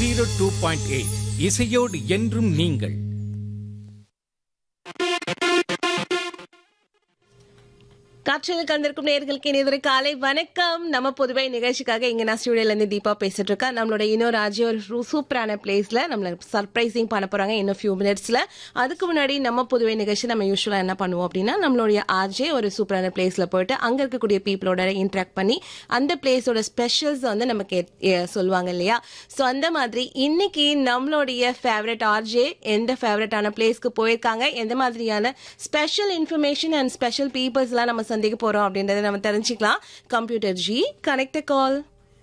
Zero two point eight இசையோடு என்றும் நீங்கள் காற்றில் கலந்திருக்கும் நேர்களுக்கு இனிதொரு காலை வணக்கம் நம்ம பொதுவை நிகழ்ச்சிக்காக இங்க நான் ஸ்டூடியோல இருந்து தீபா பேசிட்டு இருக்கேன் நம்மளோட இன்னொரு ஆஜி ஒரு சூ- சூப்பரான பிளேஸ்ல நம்மள சர்ப்ரைசிங் பண்ண போறாங்க இன்னும் ஃபியூ மினிட்ஸ்ல அதுக்கு முன்னாடி நம்ம பொதுவை நிகழ்ச்சி நம்ம யூஸ்வலா என்ன பண்ணுவோம் அப்படின்னா நம்மளுடைய ஆர்ஜே ஒரு சூப்பரான பிளேஸ்ல போயிட்டு அங்க இருக்கக்கூடிய பீப்புளோட இன்டராக்ட் பண்ணி அந்த பிளேஸோட ஸ்பெஷல்ஸ் வந்து நமக்கு எ- எ- சொல்லுவாங்க இல்லையா ஸோ அந்த மாதிரி இன்னைக்கு நம்மளுடைய ஃபேவரட் ஆர்ஜே எந்த ஃபேவரட்டான பிளேஸ்க்கு போயிருக்காங்க எந்த மாதிரியான ஸ்பெஷல் இன்ஃபர்மேஷன் அண்ட் ஸ்பெஷல் பீப்புள்ஸ்லாம் நம்ம சந்திக்க போறோம் அப்படின்றத நம்ம தெரிஞ்சுக்கலாம் கம்ப்யூட்டர் ஜி கனெக்ட் கால்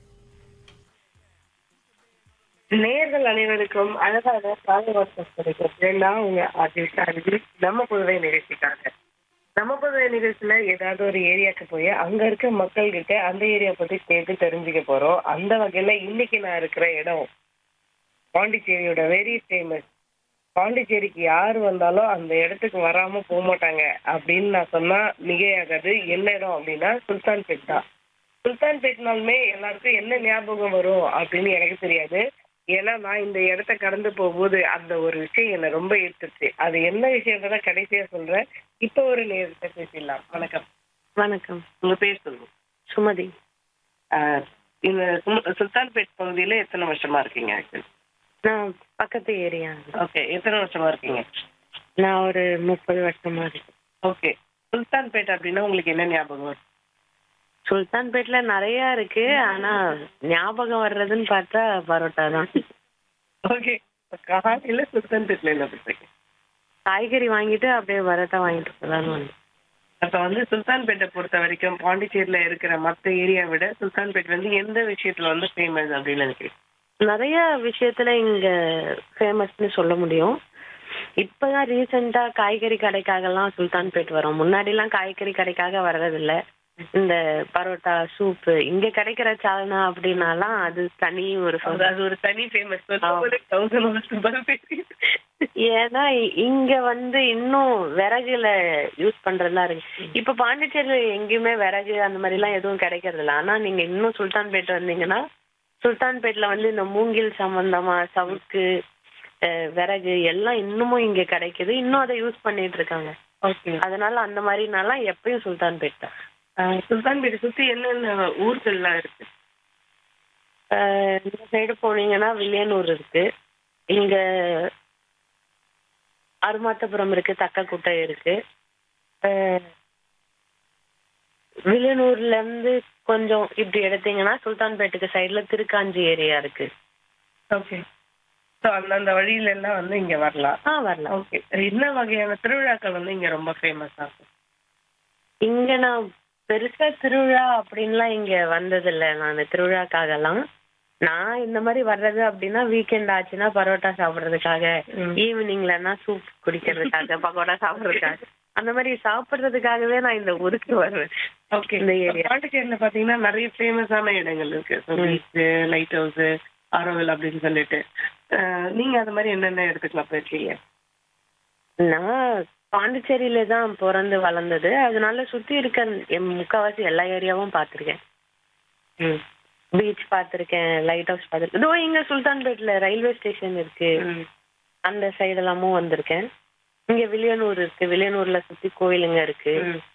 நேயர்கள் அனைவருக்கும் அழகான காலை வணக்கம் கிடைக்கிறது நான் உங்க ஆர்ஜி சாரதி நம்ம புதுவை நிகழ்ச்சிக்காக நம்ம புதுவை நிகழ்ச்சியில ஏதாவது ஒரு ஏரியாக்கு போய் அங்க இருக்க மக்கள் கிட்ட அந்த ஏரியா பத்தி கேட்டு தெரிஞ்சுக்க போறோம் அந்த வகையில இன்னைக்கு நான் இருக்கிற இடம் பாண்டிச்சேரியோட வெரி ஃபேமஸ் பாண்டிச்சேரிக்கு யார் வந்தாலும் அந்த இடத்துக்கு வராம போக மாட்டாங்க அப்படின்னு நான் சொன்னா மிகையாகாது என்ன இடம் அப்படின்னா சுல்தான்பேட் தான் சுல்தான்பேட்னாலுமே எல்லாருக்கும் என்ன ஞாபகம் வரும் அப்படின்னு எனக்கு தெரியாது ஏன்னா நான் இந்த இடத்த கடந்து போகும்போது அந்த ஒரு விஷயம் என்னை ரொம்ப ஈர்த்துச்சு அது என்ன விஷயன்றத கடைசியா சொல்றேன் இப்போ ஒரு நேரத்தை பேசிடலாம் வணக்கம் வணக்கம் உங்க பேர் சொல்லுங்க சுமதி ஆஹ் இந்த சுல்- சுல்தான்பேட் பகுதியில எத்தனை வருஷமா இருக்கீங்க நான் பக்கத்து ஏரியா ஓகே எத்தனை வருஷமா இருக்கீங்க நான் ஒரு முப்பது வருஷமா இருக்கேன் ஓகே சுல்தான்பேட் அப்படின்னா உங்களுக்கு என்ன ஞாபகம் வரும் சுல்தான்பேட்ல நிறைய இருக்கு ஆனா ஞாபகம் வர்றதுன்னு பார்த்தா பரோட்டா தான் ஓகே காலையில சுல்தான்பேட்ல என்ன பண்றீங்க காய்கறி வாங்கிட்டு அப்படியே பரோட்டா வாங்கிட்டு போலான்னு வந்தேன் அப்ப வந்து சுல்தான்பேட்டை பொறுத்த வரைக்கும் பாண்டிச்சேரியில இருக்கிற மத்த ஏரியா விட சுல்தான்பேட் வந்து எந்த விஷயத்துல வந்து ஃபேமஸ் அப்படின்னு நினைக்கிறீங்க நிறைய விஷயத்துல இங்க ஃபேமஸ்னு சொல்ல முடியும் இப்பதான் ரீசெண்டா காய்கறி கடைக்காகலாம் சுல்தான்பேட் வரும் முன்னாடி எல்லாம் காய்கறி கடைக்காக வர்றதில்ல இந்த பரோட்டா சூப்பு இங்க கிடைக்கிற சால்னா அப்படின்னாலாம் அது தனி ஒரு அது சொந்த அது ஒரு தனி ஃபேமஸ் தௌசண்ட் ஏன்னா இ- இங்க வந்து இன்னும் விறகுல யூஸ் பண்றதெல்லாம் இருக்கு இப்ப பாண்டிச்சேரியில எங்கேயுமே விறகு அந்த மாதிரி எல்லாம் எதுவும் கிடைக்கிறது இல்ல ஆனா நீங்க இன்னும் சுல்தான்பேட் வந்தீங்கன்னா சுல்தான்பேட்ல வந்து இந்த மூங்கில் சம்பந்தமா சவுக்கு அஹ், விறகு எல்லாம் இன்னமும் இங்க கிடைக்குது இன்னும் அதை யூஸ் பண்ணிட்டு இருக்காங்க ஓகே அதனால அந்த மாதிரினாலாம் எப்பயும் சுல்தான்பேட் தான் சுல்தான்பேட்டை சுத்தி என்னென்ன ஊர்கள்லாம் இருக்கு அஹ், இந்த சைடு போனீங்கன்னா வில்லியனூர் இருக்கு இங்க அருமாத்தபுரம் இருக்கு தக்கக்குட்டை இருக்கு அஹ், வில்லியனூர்ல இருந்து கொஞ்சம் இப்படி எடுத்தீங்கன்னா சுல்தான்பேட்டுக்கு சைடுல திருக்காஞ்சி ஏரியா இருக்கு ஓகே ஸோ அந்தந்த வழியில எல்லாம் வந்து இங்க வரலாம் ஆ வரலாம் ஓகே என்ன வகையான திருவிழாக்கள் வந்து இங்க ரொம்ப ஃபேமஸ் ஆகும் இங்க நான் பெருசா திருவிழா அப்படின்லாம் இங்க வந்ததில்ல நான் திருவிழாக்காகலாம் நான் இந்த மாதிரி வர்றது அப்படின்னா வீக்கெண்ட் ஆச்சுன்னா பரோட்டா சாப்பிடுறதுக்காக ம். ஈவினிங்லன்னா சூப் குடிக்கிறதுக்காக பக்கோடா சாப்பிடுறதுக்காக அந்த மாதிரி சாப்பிடுறதுக்காகவே நான் இந்த ஊருக்கு வருவேன் ஓகே இந்த ஏரியா பாண்டிச்சேரியில பாத்தீங்கன்னா நிறைய ஃபேமஸான இடங்கள் இருக்கு பீச் லைட் ஹவுஸ் ஆரோவில் அப்படின்னு சொல்லிட்டு அஹ், நீங்க அந்த மாதிரி என்னென்ன இடத்துக்குலாம் போயிருக்கீங்க நான் பாண்டிச்சேரியில தான் பிறந்து வளர்ந்தது அதனால சுத்தி இருக்க எம் முக்காவாசி எல்லா ஏரியாவும் பார்த்திருக்கேன் ம் பீச் பார்த்திருக்கேன் லைட் ஹவுஸ் பார்த்திருக்கேன் இதோ இங்க சுல்தான்பேட்ல ரயில்வே ஸ்டேஷன் இருக்கு ம் அந்த சைடு எல்லாமும் வந்திருக்கேன் இங்க வில்லியனூர் இருக்கு வில்லியனூர்ல சுத்தி கோயிலுங்க இருக்கு ம்.